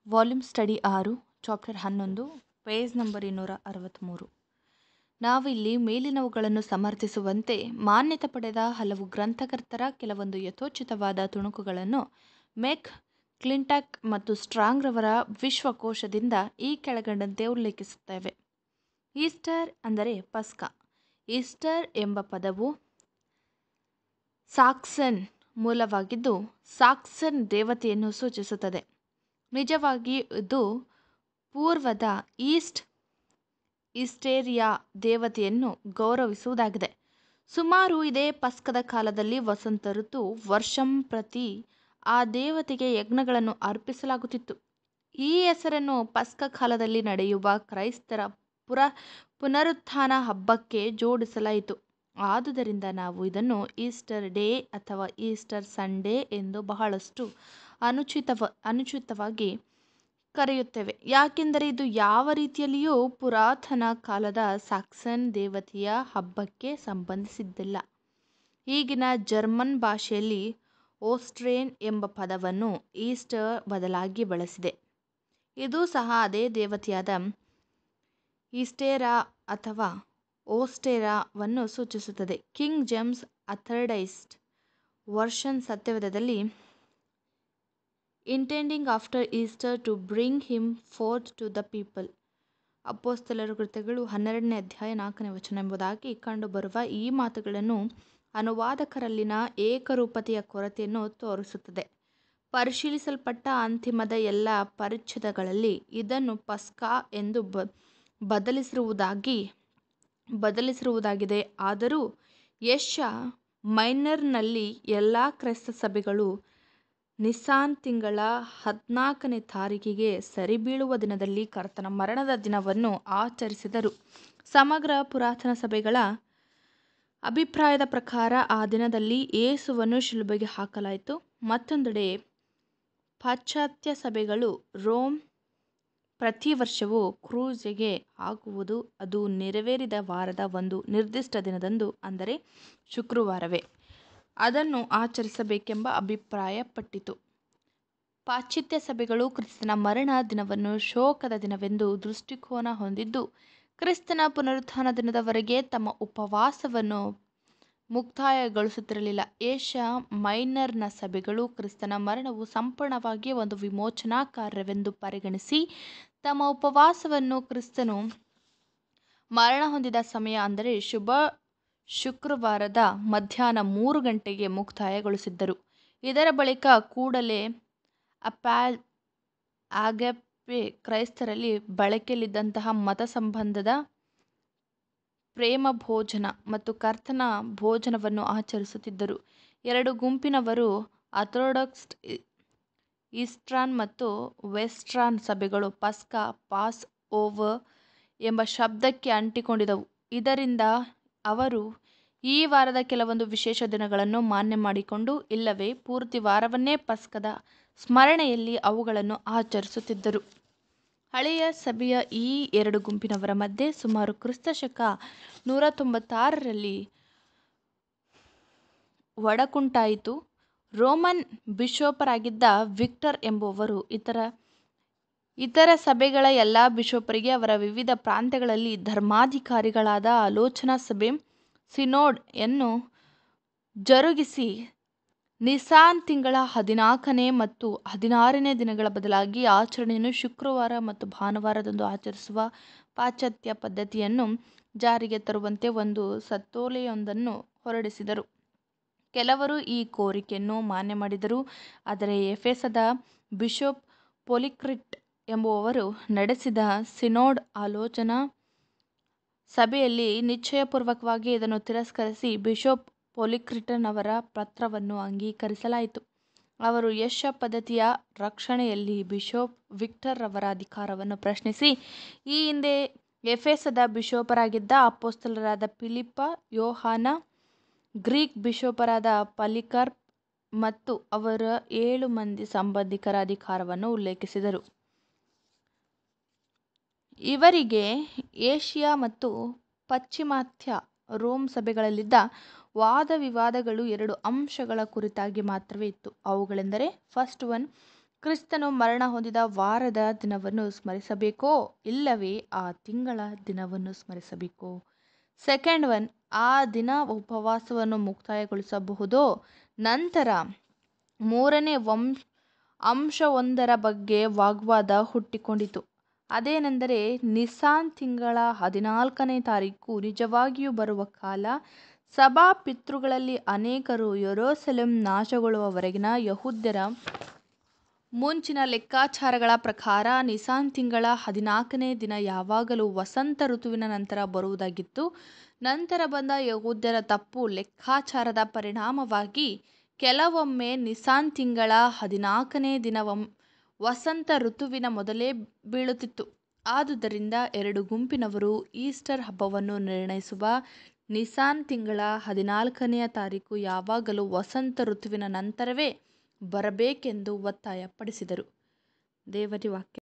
volume study ಆರು chapter ಹನ್ನೊಂದು page number ಇನ್ನೂರ ಅರವತ್ತ್ಮೂರು ನಾವಿಲ್ಲಿ ಮೇಲಿನವುಗಳನ್ನು ಸಮರ್ಥಿಸುವಂತೆ ಮಾನ್ಯತೆ ಪಡೆದ ಹಲವು ಗ್ರಂಥಕರ್ತರ ಕೆಲವೊಂದು ಯಥೋಚಿತವಾದ ತುಣುಕುಗಳನ್ನು ಮೆಕ್ ಕ್ಲಿಂಟಾಕ್ ಮತ್ತು ಸ್ಟ್ರಾಂಗ್ರವರ ವಿಶ್ವಕೋಶದಿಂದ ಈ ಕೆಳಕಂಡಂತೆ ಉಲ್ಲೇಖಿಸುತ್ತೇವೆ ಈಸ್ಟರ್ ಅಂದರೆ ಪಸ್ಕ ಈಸ್ಟರ್ ಎಂಬ ಪದವು ಸಾಕ್ಸನ್ ಮೂಲವಾಗಿದ್ದು ಸಾಕ್ಸನ್ ದೇವತೆಯನ್ನು ಸೂಚಿಸುತ್ತದೆ ನಿಜವಾಗಿ ಇದು ಪೂರ್ವದ ಈಸ್ಟ್ ಈಸ್ಟೇರಿಯಾ ದೇವತೆಯನ್ನು ಗೌರವಿಸುವುದಾಗಿದೆ ಸುಮಾರು ಇದೇ ಪಸ್ಕದ ಕಾಲದಲ್ಲಿ ವಸಂತ ಋತು ವರ್ಷಂ ಪ್ರತಿ ಆ ದೇವತೆಗೆ ಯಜ್ಞಗಳನ್ನು ಅರ್ಪಿಸಲಾಗುತ್ತಿತ್ತು ಈ ಹೆಸರನ್ನು ಪಸ್ಕ ಕಾಲದಲ್ಲಿ ನಡೆಯುವ ಕ್ರೈಸ್ತರ ಪುರ ಪುನರುತ್ಥಾನ ಹಬ್ಬಕ್ಕೆ ಜೋಡಿಸಲಾಯಿತು ಆದುದರಿಂದ ನಾವು ಇದನ್ನು ಈಸ್ಟರ್ ಡೇ ಅಥವಾ ಈಸ್ಟರ್ ಸಂಡೇ ಎಂದು ಬಹಳಷ್ಟು ಅನುಚಿತವ ಅನುಚಿತವಾಗಿ ಕರೆಯುತ್ತೇವೆ ಯಾಕೆಂದರೆ ಇದು ಯಾವ ರೀತಿಯಲ್ಲಿಯೂ ಪುರಾತನ ಕಾಲದ ಸಾಕ್ಸನ್ ದೇವತೆಯ ಹಬ್ಬಕ್ಕೆ ಸಂಬಂಧಿಸಿದ್ದಿಲ್ಲ ಈಗಿನ ಜರ್ಮನ್ ಭಾಷೆಯಲ್ಲಿ ಓಸ್ಟ್ರೇನ್ ಎಂಬ ಪದವನ್ನು ಈಸ್ಟರ್ ಬದಲಾಗಿ ಬಳಸಿದೆ ಇದು ಸಹ ಅದೇ ದೇವತೆಯಾದ ಈಸ್ಟೇರಾ ಅಥವಾ ಓಸ್ಟೇರಾವನ್ನು ಸೂಚಿಸುತ್ತದೆ ಕಿಂಗ್ ಜೇಮ್ಸ್ ಅಥರ್ಡೈಸ್ಡ್ ವರ್ಷನ್ ಸತ್ಯವೇದದಲ್ಲಿ intending after Easter to bring him forth to the people ಅಪ್ಪೋಸ್ತಲರ ಕೃತ್ಯಗಳು ಹನ್ನೆರಡನೇ ಅಧ್ಯಾಯ ನಾಲ್ಕನೇ ವಚನ ಎಂಬುದಾಗಿ ಕಂಡುಬರುವ ಈ ಮಾತುಗಳನ್ನು ಅನುವಾದಕರಲ್ಲಿನ ಏಕರೂಪತೆಯ ಕೊರತೆಯನ್ನು ತೋರಿಸುತ್ತದೆ ಪರಿಶೀಲಿಸಲ್ಪಟ್ಟ ಅಂತಿಮದ ಎಲ್ಲ ಪರಿಚ್ಛೇದಗಳಲ್ಲಿ ಇದನ್ನು ಪಸ್ಕಾ ಎಂದು ಬ ಬದಲಿಸಿರುವುದಾಗಿ ಬದಲಿಸಿರುವುದಾಗಿದೆ ಆದರೂ ಯಶ ಮೈನರ್ನಲ್ಲಿ ಎಲ್ಲ ಕ್ರೈಸ್ತ ಸಭೆಗಳು ನಿಸ್ಸಾನ್ ತಿಂಗಳ ಹದಿನಾಲ್ಕನೇ ತಾರೀಕಿಗೆ ಸರಿಬೀಳುವ ದಿನದಲ್ಲಿ ಕರ್ತನ ಮರಣದ ದಿನವನ್ನು ಆಚರಿಸಿದರು ಸಮಗ್ರ ಪುರಾತನ ಸಭೆಗಳ ಅಭಿಪ್ರಾಯದ ಪ್ರಕಾರ ಆ ದಿನದಲ್ಲಿ ಯೇಸುವನ್ನು ಶಿಲುಬೆಗೆ ಹಾಕಲಾಯಿತು ಮತ್ತೊಂದೆಡೆ ಪಾಶ್ಚಾತ್ಯ ಸಭೆಗಳು ರೋಮ್ ಪ್ರತಿ ವರ್ಷವೂ ಕ್ರೂಜ್ಗೆ ಆಗುವುದು ಅದು ನೆರವೇರಿದ ವಾರದ ಒಂದು ನಿರ್ದಿಷ್ಟ ದಿನದಂದು ಅಂದರೆ ಶುಕ್ರವಾರವೇ ಅದನ್ನು ಆಚರಿಸಬೇಕೆಂಬ ಅಭಿಪ್ರಾಯಪಟ್ಟಿತು ಪಾಶ್ಚಾತ್ಯ ಸಭೆಗಳು ಕ್ರಿಸ್ತನ ಮರಣ ದಿನವನ್ನು ಶೋಕದ ದಿನವೆಂದು ದೃಷ್ಟಿಕೋನ ಹೊಂದಿದ್ದು ಕ್ರಿಸ್ತನ ಪುನರುತ್ಥಾನ ದಿನದವರೆಗೆ ತಮ್ಮ ಉಪವಾಸವನ್ನು ಮುಕ್ತಾಯಗೊಳಿಸುತ್ತಿರಲಿಲ್ಲ ಏಷ್ಯಾ ಮೈನರ್ನ ಸಭೆಗಳು ಕ್ರಿಸ್ತನ ಮರಣವು ಸಂಪೂರ್ಣವಾಗಿ ಒಂದು ವಿಮೋಚನಾ ಕಾರ್ಯವೆಂದು ಪರಿಗಣಿಸಿ ತಮ್ಮ ಉಪವಾಸವನ್ನು ಕ್ರಿಸ್ತನು ಮರಣ ಹೊಂದಿದ ಸಮಯ ಅಂದರೆ ಶುಭ ಶುಕ್ರವಾರದ ಮಧ್ಯಾಹ್ನ ಮೂರು ಗಂಟೆಗೆ ಮುಕ್ತಾಯಗೊಳಿಸಿದ್ದರು ಇದರ ಬಳಿಕ ಕೂಡಲೇ ಅಪ್ಯಾಲ್ ಆಗಪ್ಪೆ ಕ್ರೈಸ್ತರಲ್ಲಿ ಬಳಕೆಯಲ್ಲಿದ್ದಂತಹ ಮತ ಸಂಬಂಧದ ಪ್ರೇಮ ಭೋಜನ ಮತ್ತು ಕರ್ತನ ಭೋಜನವನ್ನು ಆಚರಿಸುತ್ತಿದ್ದರು ಎರಡು ಗುಂಪಿನವರು ಆರ್ಥೋಡಾಕ್ಸ್ ಈಸ್ಟ್ರಾನ್ ಮತ್ತು ವೆಸ್ಟ್ರಾನ್ ಸಭೆಗಳು ಪಸ್ಕಾ ಪಾಸ್ ಓವರ್ ಎಂಬ ಶಬ್ದಕ್ಕೆ ಅಂಟಿಕೊಂಡಿದ್ದವು ಇದರಿಂದ ಅವರು ಈ ವಾರದ ಕೆಲವೊಂದು ವಿಶೇಷ ದಿನಗಳನ್ನು ಮಾನ್ಯ ಮಾಡಿಕೊಂಡು ಇಲ್ಲವೇ ಪೂರ್ತಿ ವಾರವನ್ನೇ ಪಸ್ಕದ ಸ್ಮರಣೆಯಲ್ಲಿ ಅವುಗಳನ್ನು ಆಚರಿಸುತ್ತಿದ್ದರು ಹಳೆಯ ಸಭೆಯ ಈ ಎರಡು ಗುಂಪಿನವರ ಮಧ್ಯೆ ಸುಮಾರು ಕ್ರಿಸ್ತಶಕ ನೂರ ತೊಂಬತ್ತಾರರಲ್ಲಿ ಒಡಕುಂಟಾಯಿತು ರೋಮನ್ ಬಿಷೋಪರಾಗಿದ್ದ ವಿಕ್ಟರ್ ಎಂಬುವವರು ಇತರ ಇತರ ಸಭೆಗಳ ಎಲ್ಲ ಬಿಷೋಪರಿಗೆ ಅವರ ವಿವಿಧ ಪ್ರಾಂತ್ಯಗಳಲ್ಲಿ ಧರ್ಮಾಧಿಕಾರಿಗಳಾದ ಆಲೋಚನಾ ಸಭೆ ಸಿನೋಡ್ ಯನ್ನು ಜರುಗಿಸಿ ನಿಸಾನ್ ತಿಂಗಳ ಹದಿನಾಲ್ಕನೇ ಮತ್ತು ಹದಿನಾರನೇ ದಿನಗಳ ಬದಲಾಗಿ ಆಚರಣೆಯನ್ನು ಶುಕ್ರವಾರ ಮತ್ತು ಭಾನುವಾರದಂದು ಆಚರಿಸುವ ಪಾಶ್ಚಾತ್ಯ ಪದ್ಧತಿಯನ್ನು ಜಾರಿಗೆ ತರುವಂತೆ ಒಂದು ಸತ್ತೋಲೆಯೊಂದನ್ನು ಹೊರಡಿಸಿದರು ಕೆಲವರು ಈ ಕೋರಿಕೆಯನ್ನು ಮಾನ್ಯ ಮಾಡಿದರು ಆದರೆ ಎಫೆಸದ ಬಿಷಪ್ ಪೊಲಿಕ್ರಿಟ್ ಎಂಬುವವರು ನಡೆಸಿದ ಸಿನೋಡ್ ಆಲೋಚನಾ ಸಭೆಯಲ್ಲಿ ನಿಶ್ಚಯಪೂರ್ವಕವಾಗಿ ಇದನ್ನು ತಿರಸ್ಕರಿಸಿ ಬಿಷಪ್ ಪೊಲಿಕ್ರಿಟನವರ ಪತ್ರವನ್ನು ಅಂಗೀಕರಿಸಲಾಯಿತು ಅವರು ಯಶ ಪದ್ಧತಿಯ ರಕ್ಷಣೆಯಲ್ಲಿ ಬಿಷಪ್ ವಿಕ್ಟರ್ ರವರ ಅಧಿಕಾರವನ್ನು ಪ್ರಶ್ನಿಸಿ ಈ ಹಿಂದೆ ಎಫೆಸದ ಬಿಷೋಪರಾಗಿದ್ದ ಅಪ್ಪೋಸ್ತಲರಾದ ಫಿಲಿಪ್ಪ ಯೋಹಾನ ಗ್ರೀಕ್ ಬಿಷೋಪರಾದ ಪಲಿಕರ್ಪ್ ಮತ್ತು ಅವರ ಏಳು ಮಂದಿ ಸಂಬಂಧಿಕರ ಅಧಿಕಾರವನ್ನು ಉಲ್ಲೇಖಿಸಿದರು ಇವರಿಗೆ ಏಷ್ಯಾ ಮತ್ತು ಪಾಶ್ಚಿಮಾತ್ಯ ರೋಮ್ ಸಭೆಗಳಲ್ಲಿದ್ದ ವಾದ ವಿವಾದಗಳು ಎರಡು ಅಂಶಗಳ ಕುರಿತಾಗಿ ಮಾತ್ರವೇ ಇತ್ತು ಅವುಗಳೆಂದರೆ ಫಸ್ಟ್ ಒನ್ ಕ್ರಿಸ್ತನು ಮರಣ ಹೊಂದಿದ ವಾರದ ದಿನವನ್ನು ಸ್ಮರಿಸಬೇಕೋ ಇಲ್ಲವೇ ಆ ತಿಂಗಳ ದಿನವನ್ನು ಸ್ಮರಿಸಬೇಕೋ ಸೆಕೆಂಡ್ ಒನ್ ಆ ದಿನ ಉಪವಾಸವನ್ನು ಮುಕ್ತಾಯಗೊಳಿಸಬಹುದೋ ನಂತರ ಮೂರನೇ ವಂಶ ಅಂಶವೊಂದರ ಬಗ್ಗೆ ವಾಗ್ವಾದ ಹುಟ್ಟಿಕೊಂಡಿತು ಅದೇನೆಂದರೆ ನಿಸಾನ್ ತಿಂಗಳ ಹದಿನಾಲ್ಕನೇ ತಾರೀಕು ನಿಜವಾಗಿಯೂ ಬರುವ ಕಾಲ ಸಭಾ ಪಿತೃಗಳಲ್ಲಿ ಅನೇಕರು ಯೆರೂಸಲೇಮ್ ನಾಶಗೊಳ್ಳುವವರೆಗಿನ ಯಹೂದ್ಯರ ಮುಂಚಿನ ಲೆಕ್ಕಾಚಾರಗಳ ಪ್ರಕಾರ ನಿಸಾನ್ ತಿಂಗಳ ಹದಿನಾಲ್ಕನೇ ದಿನ ಯಾವಾಗಲೂ ವಸಂತ ಋತುವಿನ ನಂತರ ಬರುವುದಾಗಿತ್ತು ನಂತರ ಬಂದ ಯಹೂದ್ಯರ ತಪ್ಪು ಲೆಕ್ಕಾಚಾರದ ಪರಿಣಾಮವಾಗಿ ಕೆಲವೊಮ್ಮೆ ನಿಸಾನ್ ತಿಂಗಳ ಹದಿನಾಲ್ಕನೇ ದಿನ ವಸಂತ ಋತುವಿನ ಮೊದಲೇ ಬೀಳುತ್ತಿತ್ತು ಆದುದರಿಂದ ಎರಡು ಗುಂಪಿನವರು ಈಸ್ಟರ್ ಹಬ್ಬವನ್ನು ನಿರ್ಣಯಿಸುವ ನಿಸಾನ್ ತಿಂಗಳ ಹದಿನಾಲ್ಕನೆಯ ತಾರೀಕು ಯಾವಾಗಲೂ ವಸಂತ ಋತುವಿನ ನಂತರವೇ ಬರಬೇಕೆಂದು ಒತ್ತಾಯಪಡಿಸಿದರು ದೇವರ ವಾಕ್ಯ